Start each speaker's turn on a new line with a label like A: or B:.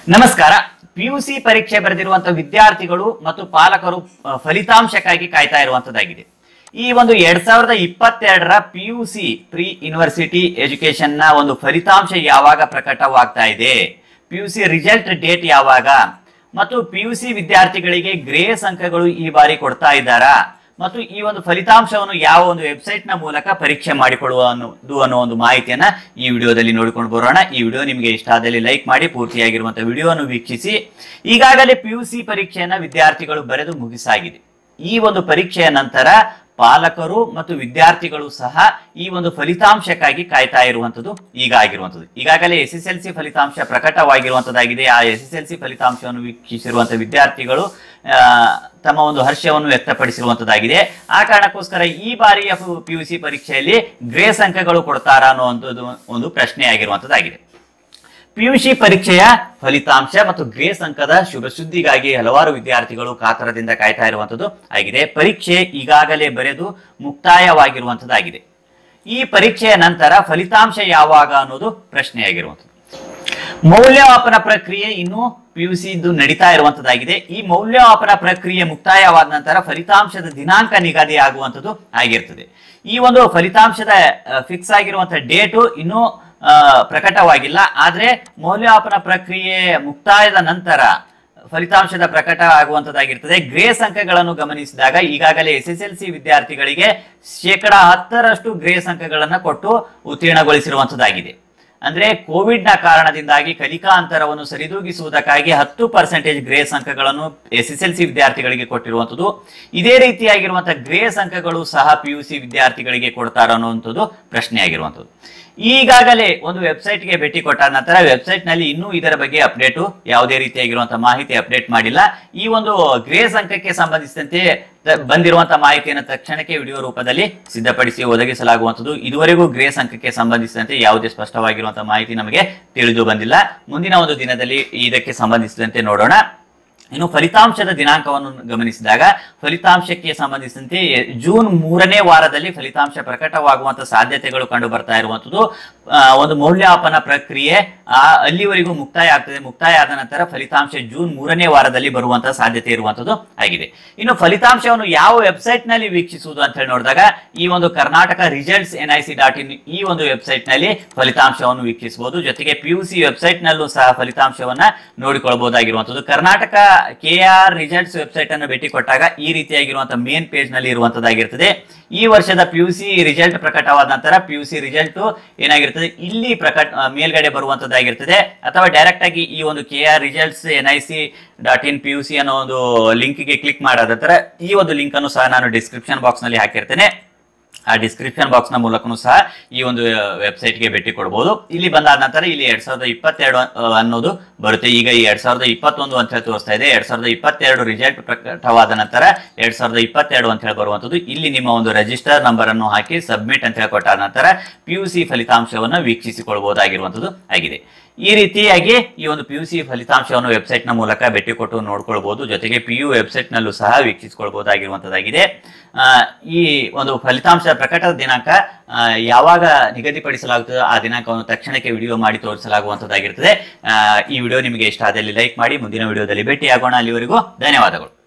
A: ನಮಸ್ಕಾರ ಪಿಯುಸಿ ಪರೀಕ್ಷೆ ಬರೆದಿರುವಂತಹ ವಿದ್ಯಾರ್ಥಿಗಳು ಮತ್ತು ಪಾಲಕರು ಅಹ್, ಫಲಿತಾಂಶಕ್ಕಾಗಿ ಕಾಯ್ತಾ ಇರುವಂತದ್ದಾಗಿದೆ ಈ ಒಂದು ಎರಡ್ ಸಾವಿರದ ಇಪ್ಪತ್ತೆರಡರ ಪಿಯುಸಿ ಪ್ರಿ ಯೂನಿವರ್ಸಿಟಿ ಎಜುಕೇಶನ್ ನ ಒಂದು ಫಲಿತಾಂಶ ಯಾವಾಗ ಪ್ರಕಟವಾಗ್ತಾ ಇದೆ ಪಿಯುಸಿ ರಿಸಲ್ಟ್ ಡೇಟ್ ಯಾವಾಗ ಮತ್ತು ಪಿಯುಸಿ ವಿದ್ಯಾರ್ಥಿಗಳಿಗೆ ಗ್ರೇಸ್ ಅಂಕಗಳು ಈ ಬಾರಿ ಕೊಡ್ತಾ ಇದ್ದಾರಾ ಮತ್ತು ಈ ಒಂದು ಫಲಿತಾಂಶವನ್ನು ಯಾವ ಒಂದು ವೆಬ್ಸೈಟ್ ನ ಮೂಲಕ ಪರೀಕ್ಷೆ ಮಾಡಿಕೊಳ್ಳುವ ಅನ್ನೋದು ಅನ್ನೋ ಒಂದು ಮಾಹಿತಿಯನ್ನ ಈ ವಿಡಿಯೋದಲ್ಲಿ ನೋಡಿಕೊಂಡು ಬರೋಣ ಈ ವಿಡಿಯೋ ನಿಮಗೆ ಇಷ್ಟ ಆದಲ್ಲಿ ಲೈಕ್ ಮಾಡಿ ಪೂರ್ತಿಯಾಗಿರುವಂತಹ ವಿಡಿಯೋವನ್ನು ವೀಕ್ಷಿಸಿ ಈಗಾಗಲೇ ಪಿ ಯು ಸಿ ಪರೀಕ್ಷೆಯನ್ನ ವಿದ್ಯಾರ್ಥಿಗಳು ಬರೆದು ಮುಗಿಸಾಗಿದೆ ಈ ಒಂದು ಪರೀಕ್ಷೆಯ ನಂತರ ಪಾಲಕರು ಮತ್ತು ವಿದ್ಯಾರ್ಥಿಗಳು ಸಹ ಈ ಒಂದು ಫಲಿತಾಂಶಕ್ಕಾಗಿ ಕಾಯ್ತಾ ಇರುವಂತದ್ದು ಈಗ ಆಗಿರುವಂತದ್ದು ಈಗಾಗಲೇ ಎಸ್ ಎಸ್ ಎಲ್ ಸಿ ಫಲಿತಾಂಶ ಪ್ರಕಟವಾಗಿರುವಂತದ್ದಾಗಿದೆ ಆ ಎಸ್ ಎಸ್ ಎಲ್ ಸಿ ಫಲಿತಾಂಶವನ್ನು ವೀಕ್ಷಿಸಿರುವಂತಹ ವಿದ್ಯಾರ್ಥಿಗಳು ಆ, ತಮ್ಮ ಒಂದು ಹರ್ಷವನ್ನು ವ್ಯಕ್ತಪಡಿಸಿರುವಂತದ್ದಾಗಿದೆ ಆ ಕಾರಣಕ್ಕೋಸ್ಕರ ಈ ಬಾರಿಯ ಪಿ ಯು ಸಿ ಪರೀಕ್ಷೆಯಲ್ಲಿ ಗ್ರೇಸ್ ಅಂಕಗಳು ಕೊಡ್ತಾರಾ ಅನ್ನುವಂಥದ್ದು ಒಂದು ಪ್ರಶ್ನೆ ಆಗಿರುವಂತದ್ದಾಗಿದೆ ಪಿಯುಸಿ ಪರೀಕ್ಷೆಯ ಫಲಿತಾಂಶ ಮತ್ತು ಗ್ರೇಸ್ ಅಂಕದ ಶುಭ ಸುದ್ದಿಗಾಗಿ ಹಲವಾರು ವಿದ್ಯಾರ್ಥಿಗಳು ಕಾತರದಿಂದ ಕಾಯ್ತಾ ಇರುವಂತದ್ದು ಆಗಿದೆ ಪರೀಕ್ಷೆ ಈಗಾಗಲೇ ಬರೆದು ಮುಕ್ತಾಯವಾಗಿರುವಂತದ್ದಾಗಿದೆ ಈ ಪರೀಕ್ಷೆಯ ನಂತರ ಫಲಿತಾಂಶ ಯಾವಾಗ ಅನ್ನೋದು ಪ್ರಶ್ನೆಯಾಗಿರುವಂಥದ್ದು ಮೌಲ್ಯಮಾಪನ ಪ್ರಕ್ರಿಯೆ ಇನ್ನು ಪಿಯುಸಿ ಇದು ನಡೀತಾ ಇರುವಂತದ್ದಾಗಿದೆ ಈ ಮೌಲ್ಯಮಾಪನ ಪ್ರಕ್ರಿಯೆ ಮುಕ್ತಾಯವಾದ ನಂತರ ಫಲಿತಾಂಶದ ದಿನಾಂಕ ನಿಗದಿ ಆಗುವಂತದ್ದು ಆಗಿರ್ತದೆ ಈ ಒಂದು ಫಲಿತಾಂಶದ ಫಿಕ್ಸ್ ಆಗಿರುವಂತಹ ಡೇಟು ಇನ್ನೂ ಆ, ಪ್ರಕಟವಾಗಿಲ್ಲ ಆದ್ರೆ ಮೌಲ್ಯಮಾಪನ ಪ್ರಕ್ರಿಯೆ ಮುಕ್ತಾಯದ ನಂತರ ಫಲಿತಾಂಶದ ಪ್ರಕಟ ಆಗುವಂತದ್ದಾಗಿರ್ತದೆ ಗ್ರೇಸ್ ಅಂಕಗಳನ್ನು ಗಮನಿಸಿದಾಗ ಈಗಾಗಲೇ ಎಸ್ ಎಸ್ ಎಲ್ ಸಿ ವಿದ್ಯಾರ್ಥಿಗಳಿಗೆ ಶೇಕಡ ಹತ್ತರಷ್ಟು ಗ್ರೇಸ್ ಅಂಕಗಳನ್ನ ಕೊಟ್ಟು ಉತ್ತೀರ್ಣಗೊಳಿಸಿರುವಂತದ್ದಾಗಿದೆ ಅಂದ್ರೆ ಕೋವಿಡ್ ನ ಕಾರಣದಿಂದಾಗಿ ಕಲಿಕಾ ಅಂತರವನ್ನು ಸರಿದೂಗಿಸುವುದಕ್ಕಾಗಿ ಹತ್ತು ಪರ್ಸೆಂಟೇಜ್ ಗ್ರೇಸ್ ಅಂಕಗಳನ್ನು ಎಸ್ ಎಸ್ ಎಲ್ ಸಿ ವಿದ್ಯಾರ್ಥಿಗಳಿಗೆ ಕೊಟ್ಟಿರುವಂತದ್ದು ಇದೇ ರೀತಿಯಾಗಿರುವಂತಹ ಗ್ರೇಸ್ ಅಂಕಗಳು ಸಹ ಪಿ ಯು ಸಿ ವಿದ್ಯಾರ್ಥಿಗಳಿಗೆ ಕೊಡ್ತಾರ ಅನ್ನುವಂಥದ್ದು ಪ್ರಶ್ನೆ ಆಗಿರುವಂಥದ್ದು ಈಗಾಗಲೇ ಒಂದು ವೆಬ್ಸೈಟ್ ಗೆ ಭೇಟಿ ಕೊಟ್ಟ ನಂತರ ವೆಬ್ಸೈಟ್ ನಲ್ಲಿ ಇನ್ನೂ ಇದರ ಬಗ್ಗೆ ಅಪ್ಡೇಟು ಯಾವುದೇ ರೀತಿಯಾಗಿರುವಂತಹ ಮಾಹಿತಿ ಅಪ್ಡೇಟ್ ಮಾಡಿಲ್ಲ ಈ ಒಂದು ಗ್ರೇಸ್ ಅಂಕಕ್ಕೆ ಸಂಬಂಧಿಸಿದಂತೆ ತ- ಬಂದಿರುವಂತಹ ಮಾಹಿತಿಯನ್ನು ತಕ್ಷಣಕ್ಕೆ ವಿಡಿಯೋ ರೂಪದಲ್ಲಿ ಸಿದ್ಧಪಡಿಸಿ ಒದಗಿಸಲಾಗುವಂಥದ್ದು ಇದುವರೆಗೂ ಗ್ರೇಸ್ ಅಂಕಕ್ಕೆ ಸಂಬಂಧಿಸಿದಂತೆ ಯಾವುದೇ ಸ್ಪಷ್ಟವಾಗಿರುವಂತಹ ಮಾಹಿತಿ ನಮಗೆ ತಿಳಿದು ಬಂದಿಲ್ಲ ಮುಂದಿನ ಒಂದು ದಿನದಲ್ಲಿ ಇದಕ್ಕೆ ಸಂಬಂಧಿಸಿದಂತೆ ನೋಡೋಣ ಇನ್ನು ಫಲಿತಾಂಶದ ದಿನಾಂಕವನ್ನು ಗಮನಿಸಿದಾಗ ಫಲಿತಾಂಶಕ್ಕೆ ಸಂಬಂಧಿಸಿದಂತೆ ಎ- ಜೂನ್ ಮೂರನೇ ವಾರದಲ್ಲಿ ಫಲಿತಾಂಶ ಪ್ರಕಟವಾಗುವಂತ ಸಾಧ್ಯತೆಗಳು ಕಂಡು ಬರ್ತಾ ಇರುವಂತದ್ದು ಆ, ಒಂದು ಮೌಲ್ಯಮಾಪನ ಪ್ರಕ್ರಿಯೆ ಆ, ಅಲ್ಲಿವರೆಗೂ ಮುಕ್ತಾಯ ಆಗ್ತದೆ ಮುಕ್ತಾಯ ಆದ ನಂತರ ಫಲಿತಾಂಶ ಜೂನ್ ಮೂರನೇ ವಾರದಲ್ಲಿ ಬರುವಂತಹ ಸಾಧ್ಯತೆ ಇರುವಂತದ್ದು ಆಗಿದೆ ಇನ್ನು ಫಲಿತಾಂಶವನ್ನು ಯಾವ ವೆಬ್ಸೈಟ್ ನಲ್ಲಿ ವೀಕ್ಷಿಸುವುದು ಅಂತ ಹೇಳಿ ನೋಡಿದಾಗ ಈ ಒಂದು Karnataka results N I C dot in ಈ ಒಂದು ವೆಬ್ಸೈಟ್ ನಲ್ಲಿ ಫಲಿತಾಂಶವನ್ನು ವೀಕ್ಷಿಸಬಹುದು ಜೊತೆಗೆ ಪಿ ಯು ಸಿ ವೆಬ್ಸೈಟ್ ನಲ್ಲೂ ಸಹ ಫಲಿತಾಂಶವನ್ನ ನೋಡಿಕೊಳ್ಳಬಹುದಾಗಿರುವಂತದ್ದು Karnataka K R results website ಅನ್ನು ಭೇಟಿ ಕೊಟ್ಟಾಗ ಈ ರೀತಿಯಾಗಿರುವಂತಹ ಮೇನ್ ಪೇಜ್ ನಲ್ಲಿ ಇರುವಂತದ್ದಾಗಿರ್ತದೆ ಈ ವರ್ಷದ ಪಿ ಯು ಸಿ ರಿಸಲ್ಟ್ ಪ್ರಕಟವಾದ ನಂತರ ಪಿ ಯು ಸಿ ರಿಸಲ್ಟ್ ಏನಾಗಿರ್ತದೆ ಇಲ್ಲಿ ಪ್ರಕಟ ಆ, ಮೇಲ್ಗಡೆ ಬರುವಂತದ್ದಾಗಿರ್ತದೆ ಅಥವಾ ಡೈರೆಕ್ಟ್ ಆಗಿ ಈ ಒಂದು K R results N I C dot in P U C ಅನ್ನೋ ಒಂದು ಲಿಂಕ್ ಗೆ ಕ್ಲಿಕ್ ಮಾಡಾದ ನಂತರ ಈ ಒಂದು ಲಿಂಕ್ ಅನ್ನು ಸಹ ನಾನು ಡಿಸ್ಕ್ರಿಪ್ಷನ್ ಬಾಕ್ಸ್ ನಲ್ಲಿ ಹಾಕಿರ್ತೇನೆ ಆ ಡಿಸ್ಕ್ರಿಪ್ಷನ್ ಬಾಕ್ಸ್ ನ ಮೂಲಕನೂ ಸಹ ಈ ಒಂದು ವೆಬ್ಸೈಟ್ ಗೆ ಭೇಟಿ ಕೊಡಬಹುದು ಇಲ್ಲಿ ಬಂದಾದ ನಂತರ ಇಲ್ಲಿ ಎರಡ್ ಸಾವಿರದ ಇಪ್ಪತ್ತೆರಡು ಆ, ಅನ್ನೋದು ಬರುತ್ತೆ ಈಗ ಈ ಎರಡ್ ಸಾವಿರದ ಇಪ್ಪತ್ತೊಂದು ಅಂತ ಹೇಳಿ ತೋರಿಸ್ತಾ ಇದೆ ಎರಡ್ ಸಾವಿರದ ಇಪ್ಪತ್ತೆರಡು ರಿಸಲ್ಟ್ ಪ್ರಕಟವಾದ ನಂತರ ಎರಡ್ ಸಾವಿರದ ಇಪ್ಪತ್ತೆರಡು ಅಂತ ಹೇಳಿ ಬರುವಂತದ್ದು ಇಲ್ಲಿ ನಿಮ್ಮ ಒಂದು ರಿಜಿಸ್ಟರ್ ನಂಬರ್ ಅನ್ನು ಹಾಕಿ ಸಬ್ಮಿಟ್ ಅಂತ ಹೇಳಿ ಕೊಟ್ಟಾದ ನಂತರ ಪಿ ಯು ಸಿ ಫಲಿತಾಂಶವನ್ನು ವೀಕ್ಷಿಸಿಕೊಳ್ಳಬಹುದಾಗಿರುವಂತದ್ದು ಆಗಿದೆ ಈ ರೀತಿಯಾಗಿ ಈ ಒಂದು ಪಿ ಯು ಸಿ ಫಲಿತಾಂಶವನ್ನು ವೆಬ್ಸೈಟ್ ನ ಮೂಲಕ ಭೇಟಿ ಕೊಟ್ಟು ನೋಡ್ಕೊಳ್ಬಹುದು ಜೊತೆಗೆ ಪಿ ಯು ವೆಬ್ಸೈಟ್ ನಲ್ಲೂ ಸಹ ವೀಕ್ಷಿಸಿಕೊಳ್ಬಹುದಾಗಿರುವಂತದ್ದಾಗಿದೆ ಆ, ಈ ಒಂದು ಫಲಿತಾಂಶ ಪ್ರಕಟದ ದಿನಾಂಕ ಆ, ಯಾವಾಗ ನಿಗದಿಪಡಿಸಲಾಗುತ್ತದೆ ಆ ದಿನಾಂಕವನ್ನು ತಕ್ಷಣಕ್ಕೆ ವಿಡಿಯೋ ಮಾಡಿ ತೋರಿಸಲಾಗುವಂತದ್ದಾಗಿರ್ತದೆ ಆ, ಈ ವಿಡಿಯೋ ನಿಮಗೆ ಇಷ್ಟ ಆದಲ್ಲಿ ಲೈಕ್ ಮಾಡಿ ಮುಂದಿನ ವಿಡಿಯೋದಲ್ಲಿ ಭೇಟಿಯಾಗೋಣ ಅಲ್ಲಿವರೆಗೂ ಧನ್ಯವಾದಗಳು